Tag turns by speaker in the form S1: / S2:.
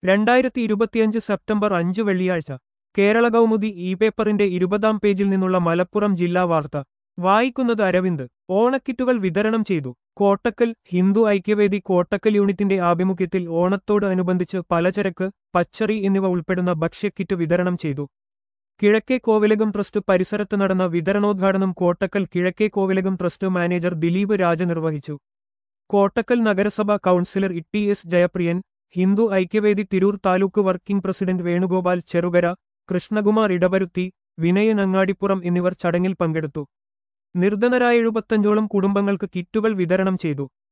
S1: രണ്ടായിരത്തി ഇരുപത്തിയഞ്ച് സെപ്റ്റംബർ അഞ്ച് വെള്ളിയാഴ്ച കേരള കൗമുദി ഇ പേപ്പറിന്റെ ഇരുപതാം പേജിൽ നിന്നുള്ള മലപ്പുറം ജില്ലാ വാർത്ത വായിക്കുന്നത് അരവിന്ദ് ഓണക്കിറ്റുകൾ വിതരണം ചെയ്തു കോട്ടക്കൽ ഹിന്ദു ഐക്യവേദി കോട്ടക്കൽ യൂണിറ്റിന്റെ ആഭിമുഖ്യത്തിൽ ഓണത്തോട് അനുബന്ധിച്ച് പലചരക്ക് പച്ചറി എന്നിവ ഉൾപ്പെടുന്ന ഭക്ഷ്യക്കിറ്റ് വിതരണം ചെയ്തു കിഴക്കേ കോവിലകം ട്രസ്റ്റ് പരിസരത്ത് നടന്ന വിതരണോദ്ഘാടനം കോട്ടക്കൽ കിഴക്കേ കോവിലകം ട്രസ്റ്റ് മാനേജർ ദിലീപ് രാജ നിർവഹിച്ചു കോട്ടക്കൽ നഗരസഭ councillor E S Jayapriyan Hindu Aikyavedi Tirur taluk working president Venugopal Cherukara Krishnakumar Edaparuthi Vinayan Angadipuram എന്നിവർ ചടങ്ങിൽ പങ്കെടുത്തു നിർധനരായ എഴുപത്തഞ്ചോളം കുടുംബങ്ങൾക്ക് കിറ്റുകൾ വിതരണം ചെയ്തു